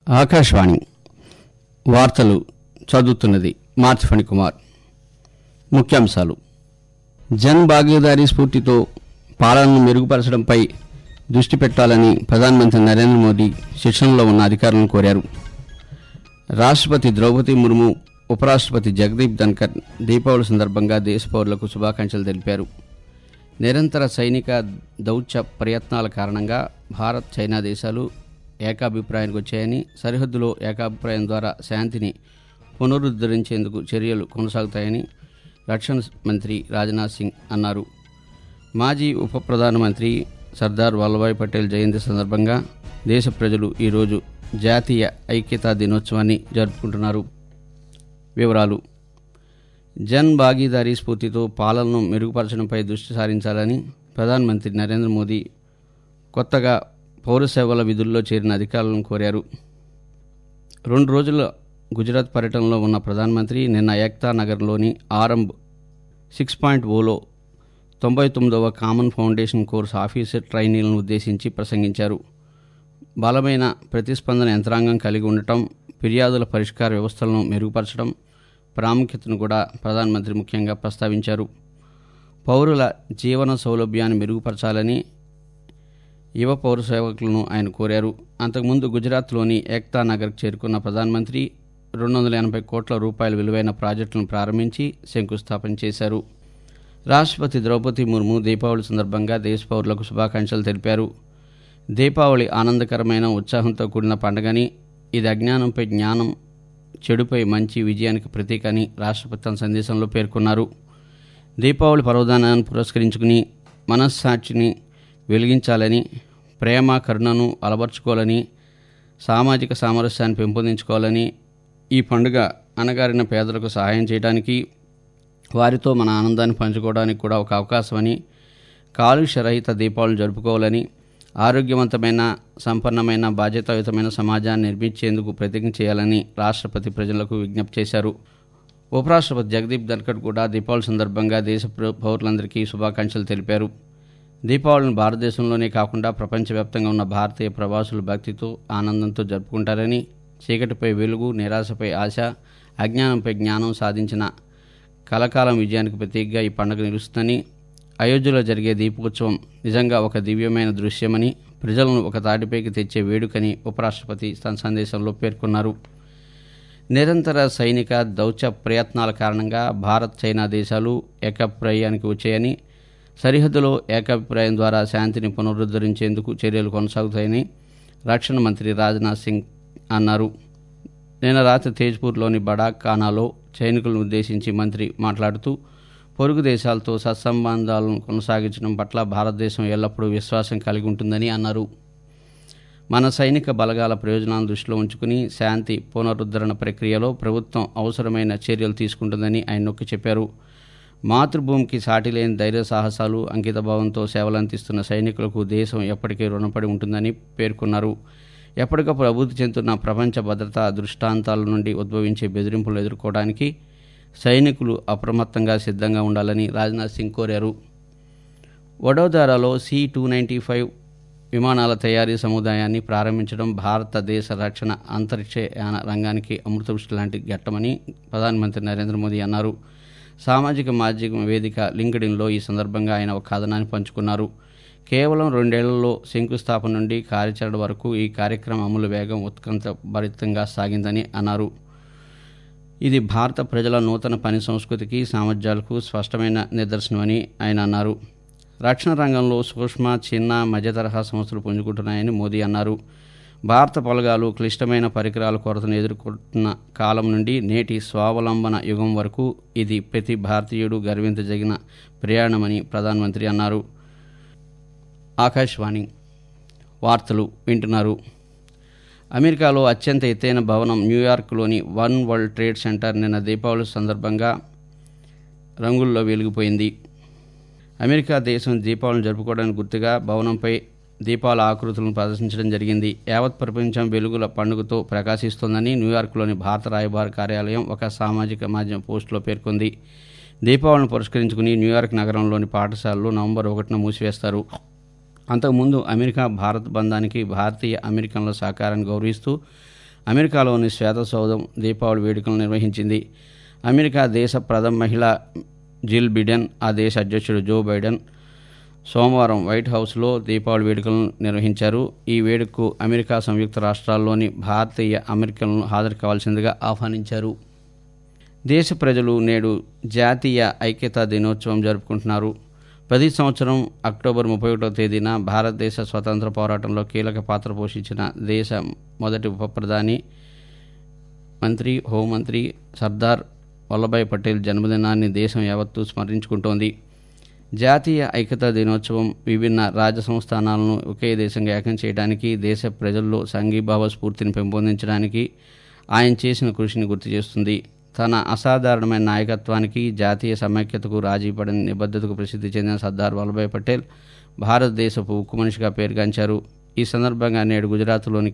ఆకాశవాణి వార్తలు చదువుతున్నది మార్చి ఫణికుమార్ ముఖ్యాంశాలు జన్ భాగీదారీ స్ఫూర్తితో పాలనను మెరుగుపరచడంపై దృష్టి పెట్టాలని ప్రధానమంత్రి నరేంద్ర మోదీ శిక్షణలో ఉన్న అధికారులను కోరారు రాష్ట్రపతి ద్రౌపది ముర్ము ఉపరాష్ట్రపతి జగదీప్ ధన్కర్ దీపావళి సందర్భంగా దేశ పౌరులకు శుభాకాంక్షలు తెలిపారు నిరంతర సైనిక దౌత్య ప్రయత్నాల కారణంగా భారత్ చైనా దేశాలు ఏకాభిప్రాయానికి వచ్చాయని సరిహద్దులో ఏకాభిప్రాయం ద్వారా శాంతిని పునరుద్ధరించేందుకు చర్యలు కొనసాగుతాయని రక్షణ మంత్రి రాజ్నాథ్ సింగ్ అన్నారు మాజీ ఉప ప్రధానమంత్రి సర్దార్ వల్లభాయ్ పటేల్ జయంతి సందర్భంగా దేశ ప్రజలు ఈరోజు జాతీయ ఐక్యతా దినోత్సవాన్ని జరుపుకుంటున్నారు వివరాలు జన్ భాగీదారీ స్ఫూర్తితో పాలనను మెరుగుపరచడంపై దృష్టి సారించాలని ప్రధానమంత్రి నరేంద్ర మోదీ కొత్తగా పౌర సేవల విధుల్లో చేరిన అధికారులను కోరారు రెండు రోజుల గుజరాత్ పర్యటనలో ఉన్న ప్రధానమంత్రి నిన్న ఏక్తా నగర్లోని ఆరంభ్ సిక్స్ పాయింట్ ఓలో తొంభై తొమ్మిదవ కామన్ ఫౌండేషన్ కోర్స్ ఆఫీసర్ ట్రైనీలను ఉద్దేశించి ప్రసంగించారు బలమైన ప్రతిస్పందన యంత్రాంగం కలిగి ఉండటం ఫిర్యాదుల పరిష్కార వ్యవస్థలను మెరుగుపరచడం ప్రాముఖ్యతను కూడా ప్రధానమంత్రి ముఖ్యంగా ప్రస్తావించారు పౌరుల జీవన సౌలభ్యాన్ని మెరుగుపరచాలని యువ పౌర సేవకులను ఆయన కోరారు అంతకుముందు గుజరాత్లోని ఏక్తా నగర్కు చేరుకున్న ప్రధానమంత్రి రెండు వందల ఎనభై కోట్ల రూపాయల విలువైన ప్రాజెక్టులను ప్రారంభించి శంకుస్థాపన చేశారు రాష్ట్రపతి ద్రౌపది ముర్ము దీపావళి సందర్భంగా దేశ పౌరులకు శుభాకాంక్షలు తెలిపారు దీపావళి ఆనందకరమైన ఉత్సాహంతో కూడిన పండుగని ఇది అజ్ఞానంపై జ్ఞానం చెడుపై మంచి విజయానికి ప్రతీక అని రాష్ట్రపతి తన సందేశంలో పేర్కొన్నారు దీపావళి పర్వదానాన్ని పురస్కరించుకుని మనస్సాక్షిని వెలిగించాలని ప్రేమ కరుణను అలవర్చుకోవాలని సామాజిక సామరస్యాన్ని పెంపొందించుకోవాలని ఈ పండుగ అణగారిన పేదలకు సహాయం చేయడానికి వారితో మన ఆనందాన్ని పంచుకోవడానికి కూడా ఒక అవకాశమని కాలుష్య రహిత దీపావళి జరుపుకోవాలని ఆరోగ్యవంతమైన సంపన్నమైన బాధ్యతాయుతమైన సమాజాన్ని నిర్మించేందుకు ప్రతిజ్ఞ చేయాలని రాష్ట్రపతి ప్రజలకు విజ్ఞప్తి చేశారు ఉపరాష్ట్రపతి జగదీప్ ధన్కర్ కూడా దీపావళి సందర్భంగా దేశ ప్ర- పౌరులందరికీ శుభాకాంక్షలు తెలిపారు దీపావళిని భారతదేశంలోనే కాకుండా ప్రపంచవ్యాప్తంగా ఉన్న భారతీయ ప్రవాసులు భక్తితో ఆనందంతో జరుపుకుంటారని చీకటిపై వెలుగు నిరాశపై ఆశ అజ్ఞానంపై జ్ఞానం సాధించిన కలకాలం విజయానికి ప్రతీకగా ఈ పండుగ నిలుస్తుందని అయోధ్యలో జరిగే దీపోత్సవం నిజంగా ఒక దివ్యమైన దృశ్యమని ప్రజలను ఒక తాటిపైకి తెచ్చే వేడుకని ఉపరాష్ట్రపతి తన సందేశంలో పేర్కొన్నారు నిరంతర సైనిక దౌత్య ప్రయత్నాల కారణంగా భారత్ చైనా దేశాలు ఏకాభిప్రాయానికి వచ్చాయని సరిహద్దులో ఏకాభిప్రాయం ద్వారా శాంతిని పునరుద్ధరించేందుకు చర్యలు కొనసాగుతాయని రక్షణ మంత్రి రాజ్నాథ్ సింగ్ అన్నారు నిన్న రాత్రి తేజ్పూర్లోని బడాక్ ఖానాలో సైనికులను ఉద్దేశించి మంత్రి మాట్లాడుతూ పొరుగు దేశాలతో సత్సంబంధాలను కొనసాగించడం పట్ల భారతదేశం ఎల్లప్పుడూ విశ్వాసం కలిగి ఉంటుందని అన్నారు మన సైనిక బలగాల ప్రయోజనాలను దృష్టిలో ఉంచుకుని శాంతి పునరుద్ధరణ ప్రక్రియలో ప్రభుత్వం అవసరమైన చర్యలు తీసుకుంటుందని ఆయన నొక్కి చెప్పారు మాతృభూమికి సాటిలేని ధైర్య సాహసాలు అంకితభావంతో సేవలందిస్తున్న సైనికులకు దేశం ఎప్పటికీ రుణపడి ఉంటుందని పేర్కొన్నారు ఎప్పటికప్పుడు అభివృద్ధి చెందుతున్న ప్రపంచ భద్రతా దృష్టాంతాల నుండి ఉద్భవించే బెదిరింపులు ఎదుర్కోవడానికి సైనికులు అప్రమత్తంగా సిద్ధంగా ఉండాలని రాజ్నాథ్ సింగ్ కోరారు వడోదరాలో సి టూ నైంటీ ఫైవ్ విమానాల తయారీ సముదాయాన్ని ప్రారంభించడం భారతదేశ రక్షణ అంతరిక్ష యాన రంగానికి అమృతవృష్టి లాంటి ఘట్టమని ప్రధానమంత్రి నరేంద్ర మోదీ అన్నారు సామాజిక మాధ్యమ వేదిక లింక్డ్ఇన్లో ఈ సందర్భంగా ఆయన ఒక కథనాన్ని పంచుకున్నారు కేవలం రెండేళ్లలో శంకుస్థాపన నుండి కార్యాచరణ వరకు ఈ కార్యక్రమం అమలు వేగం ఉత్కంఠ భరితంగా సాగిందని అన్నారు ఇది భారత ప్రజల నూతన పని సంస్కృతికి సామర్థ్యాలకు స్పష్టమైన నిదర్శనమని ఆయన అన్నారు రక్షణ రంగంలో సూక్ష్మ చిన్న మధ్య తరహా సంస్థలు పుంజుకుంటున్నాయని మోదీ అన్నారు భారత పొలగాలు క్లిష్టమైన పరికరాల కొరతను ఎదుర్కొంటున్న కాలం నుండి నేటి స్వావలంబన యుగం వరకు ఇది ప్రతి భారతీయుడు గర్వించదగిన ప్రయాణమని ప్రధానమంత్రి అన్నారు ఆకాశవాణి వార్తలు వింటున్నారు అమెరికాలో అత్యంత ఎత్తైన భవనం న్యూయార్క్లోని వన్ వరల్డ్ ట్రేడ్ సెంటర్ నిన్న దీపావళి సందర్భంగా రంగుల్లో వెలిగిపోయింది అమెరికా దేశం దీపావళిని జరుపుకోవడానికి గుర్తుగా భవనంపై దీపాల ఆకృతులను ప్రదర్శించడం జరిగింది యావత్ ప్రపంచం వెలుగుల పండుగతో ప్రకాశిస్తోందని న్యూయార్క్లోని భారత రాయబార కార్యాలయం ఒక సామాజిక మాధ్యమ పోస్టులో పేర్కొంది దీపావళిని పురస్కరించుకుని న్యూయార్క్ నగరంలోని పాఠశాలలు నవంబర్ ఒకటిన మూసివేస్తారు అంతకుముందు అమెరికా భారత్ బంధానికి భారతీయ అమెరికన్ల సహకారాన్ని గౌరవిస్తూ అమెరికాలోని శ్వేత సౌధం దీపావళి వేడుకలను నిర్వహించింది అమెరికా దేశ ప్రథమ మహిళ జిల్ బిడెన్ ఆ దేశ అధ్యక్షుడు జో బైడెన్ సోమవారం వైట్ హౌస్లో దీపావళి వేడుకలను నిర్వహించారు ఈ వేడుకకు అమెరికా సంయుక్త రాష్ట్రాల్లోని భారతీయ అమెరికన్లను హాజరు కావాల్సిందిగా ఆహ్వానించారు దేశ ప్రజలు నేడు జాతీయ ఐక్యతా దినోత్సవం జరుపుకుంటున్నారు ప్రతి సంవత్సరం అక్టోబర్ ముప్పై ఒకటో తేదీన భారతదేశ స్వతంత్ర పోరాటంలో కీలక పాత్ర పోషించిన దేశ మొదటి ఉప ప్రధాని మంత్రి హోంమంత్రి సర్దార్ వల్లభాయ్ పటేల్ జన్మదినాన్ని దేశం యావత్తూ స్మరించుకుంటోంది జాతీయ ఐక్యతా దినోత్సవం విభిన్న రాజ్య సంస్థానాలను ఒకే దేశంగా ఏకం చేయడానికి దేశ ప్రజల్లో సంఘీభావ స్ఫూర్తిని పెంపొందించడానికి ఆయన చేసిన కృషిని గుర్తు చేస్తుంది తన అసాధారణమైన నాయకత్వానికి జాతీయ సమైక్యతకు రాజీపడని నిబద్ధతకు ప్రసిద్ధి చెందిన సర్దార్ వల్లభాయ్ పటేల్ భారతదేశపు ఉక్కు మనిషిగా పేరుగాంచారు ఈ సందర్భంగా నేడు గుజరాత్లోని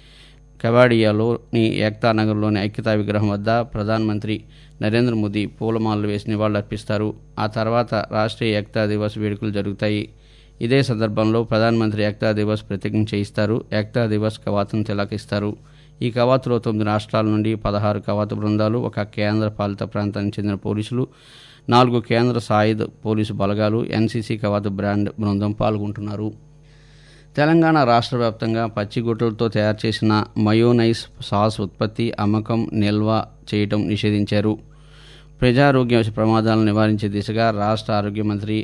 కెవాడియాలోని ఏక్తా నగర్లోని ఐక్యతా విగ్రహం వద్ద ప్రధానమంత్రి నరేంద్ర మోదీ పూలమాలలు వేసి నివాళులర్పిస్తారు ఆ తర్వాత రాష్ట్రీయ ఏక్తా దివస్ వేడుకలు జరుగుతాయి ఇదే సందర్భంలో ప్రధానమంత్రి ఏక్తా దివస్ ప్రతిజ్ఞ చేయిస్తారు ఏక్తా దివస్ కవాతును తిలకిస్తారు ఈ కవాతులో తొమ్మిది రాష్ట్రాల నుండి పదహారు కవాతు బృందాలు ఒక కేంద్ర పాలిత ప్రాంతానికి చెందిన పోలీసులు నాలుగు కేంద్ర సాయుధ పోలీసు బలగాలు ఎన్సీసీ కవాతు బ్రాండ్ బృందం పాల్గొంటున్నారు తెలంగాణ రాష్ట్ర వ్యాప్తంగా పచ్చిగుడ్డలతో తయారు చేసిన మయోనైస్ సాస్ ఉత్పత్తి అమ్మకం నిల్వ చేయటం నిషేధించారు ప్రజారోగ్య ప్రమాదాలను నివారించే దిశగా రాష్ట్ర ఆరోగ్య మంత్రి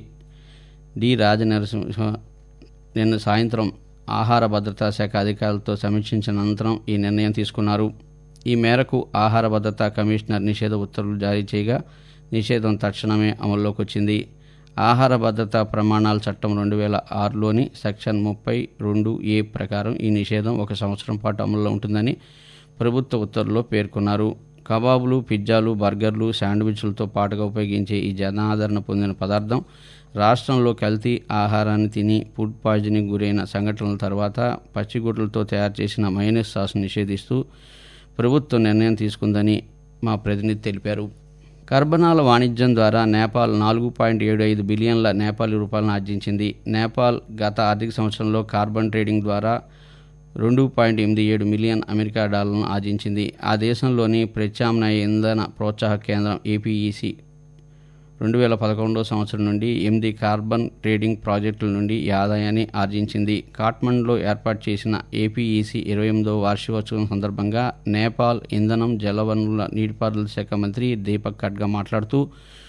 డి రాజనరసింహ నిన్న సాయంత్రం ఆహార భద్రతా శాఖ అధికారులతో సమీక్షించిన అనంతరం ఈ నిర్ణయం తీసుకున్నారు ఈ మేరకు ఆహార భద్రతా కమిషనర్ నిషేధ ఉత్తర్వులు జారీ చేయగా నిషేధం తక్షణమే అమల్లోకి వచ్చింది ఆహార భద్రతా ప్రమాణాల చట్టం రెండు వేల ఆరులోని సెక్షన్ ముప్పై రెండు ఏ ప్రకారం ఈ నిషేధం ఒక సంవత్సరం పాటు అమల్లో ఉంటుందని ప్రభుత్వ ఉత్తర్వుల్లో పేర్కొన్నారు కబాబులు పిజ్జాలు బర్గర్లు శాండ్విచ్లతో పాటుగా ఉపయోగించే ఈ జనాదరణ పొందిన పదార్థం రాష్ట్రంలో కల్తీ ఆహారాన్ని తిని ఫుడ్ పాయిజనింగ్ గురైన సంఘటనల తర్వాత పచ్చిగుడ్లతో తయారు చేసిన మయోనైస్ సాస్ను నిషేధిస్తూ ప్రభుత్వం నిర్ణయం తీసుకుందని మా ప్రతినిధి తెలిపారు కర్బనాల వాణిజ్యం ద్వారా నేపాల్ నాలుగు పాయింట్ ఏడు ఐదు బిలియన్ల నేపాలీ రూపాయలను ఆర్జించింది నేపాల్ గత ఆర్థిక సంవత్సరంలో కార్బన్ ట్రేడింగ్ ద్వారా రెండు పాయింట్ ఎనిమిది ఏడు మిలియన్ అమెరికా డాలర్లను ఆర్జించింది ఆ దేశంలోని ప్రత్యామ్నాయ ఇంధన ప్రోత్సాహ కేంద్రం ఏపీఈసి రెండు వేల పదకొండో సంవత్సరం నుండి ఎనిమిది కార్బన్ ట్రేడింగ్ ప్రాజెక్టుల నుండి ఈ ఆదాయాన్ని ఆర్జించింది కాట్మండ్లో ఏర్పాటు చేసిన ఏపీఈసి ఇరవై ఎనిమిదో వార్షికోత్సవం సందర్భంగా నేపాల్ ఇంధనం జలవనరుల నీటిపారుదల శాఖ మంత్రి దీపక్ ఖడ్గా మాట్లాడుతూ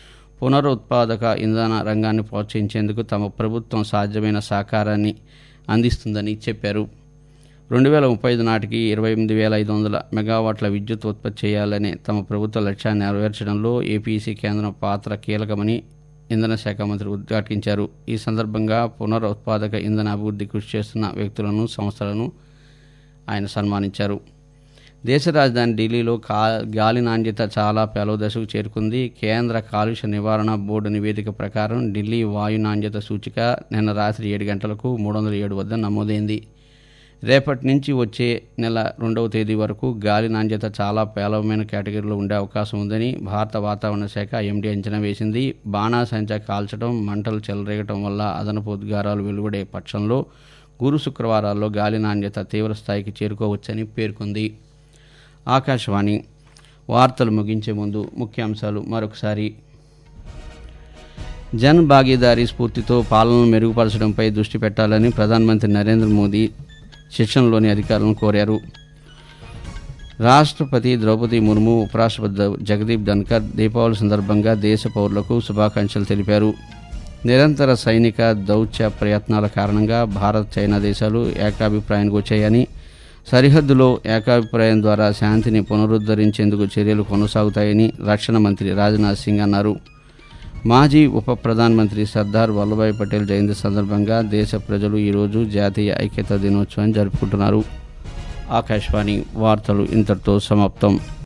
పునరుత్పాదక ఇంధన రంగాన్ని ప్రోత్సహించేందుకు తమ ప్రభుత్వం సాధ్యమైన సహకారాన్ని అందిస్తుందని చెప్పారు రెండు వేల ముప్పై ఐదు నాటికి ఇరవై ఎనిమిది వేల ఐదు వందల మెగావాట్ల విద్యుత్ ఉత్పత్తి చేయాలనే తమ ప్రభుత్వ లక్ష్యాన్ని నెరవేర్చడంలో ఏపీసీ కేంద్రం పాత్ర కీలకమని ఇంధన శాఖ మంత్రి ఉద్ఘాటించారు ఈ సందర్భంగా పునరుత్పాదక ఇంధన అభివృద్ధి కృషి చేస్తున్న వ్యక్తులను సంస్థలను ఆయన సన్మానించారు దేశ రాజధాని ఢిల్లీలో కా గాలి నాణ్యత చాలా పేలవ దశకు చేరుకుంది కేంద్ర కాలుష్య నివారణ బోర్డు నివేదిక ప్రకారం ఢిల్లీ వాయు నాణ్యత సూచిక నిన్న రాత్రి ఏడు గంటలకు మూడు వందల ఏడు వద్ద నమోదైంది రేపటి నుంచి వచ్చే నెల రెండవ తేదీ వరకు గాలి నాణ్యత చాలా పేలవమైన కేటగిరీలో ఉండే అవకాశం ఉందని భారత వాతావరణ శాఖ ఎండీ అంచనా వేసింది బాణాసంచా కాల్చడం మంటలు చెలరేగటం వల్ల అదనపు ఉద్గారాలు వెలువడే పక్షంలో గురు శుక్రవారాల్లో గాలి నాణ్యత తీవ్ర స్థాయికి చేరుకోవచ్చని పేర్కొంది ఆకాశవాణి వార్తలు ముగించే ముందు ముఖ్యాంశాలు మరొకసారి జన్ భాగీదారీ స్ఫూర్తితో పాలనను మెరుగుపరచడంపై దృష్టి పెట్టాలని ప్రధానమంత్రి నరేంద్ర మోదీ శిక్షణలోని అధికారులను కోరారు రాష్ట్రపతి ద్రౌపది ముర్ము ఉపరాష్ట్రపతి ద- జగదీప్ ధన్కర్ దీపావళి సందర్భంగా దేశ పౌరులకు శుభాకాంక్షలు తెలిపారు నిరంతర సైనిక దౌత్య ప్రయత్నాల కారణంగా భారత్ చైనా దేశాలు ఏకాభిప్రాయానికి వచ్చాయని సరిహద్దులో ఏకాభిప్రాయం ద్వారా శాంతిని పునరుద్ధరించేందుకు చర్యలు కొనసాగుతాయని రక్షణ మంత్రి రాజ్నాథ్ సింగ్ అన్నారు మాజీ ఉప ప్రధానమంత్రి సర్దార్ వల్లభాయ్ పటేల్ జయంతి సందర్భంగా దేశ ప్రజలు ఈరోజు జాతీయ ఐక్యతా దినోత్సవాన్ని జరుపుకుంటున్నారు ఆకాశవాణి వార్తలు ఇంతటితో సమాప్తం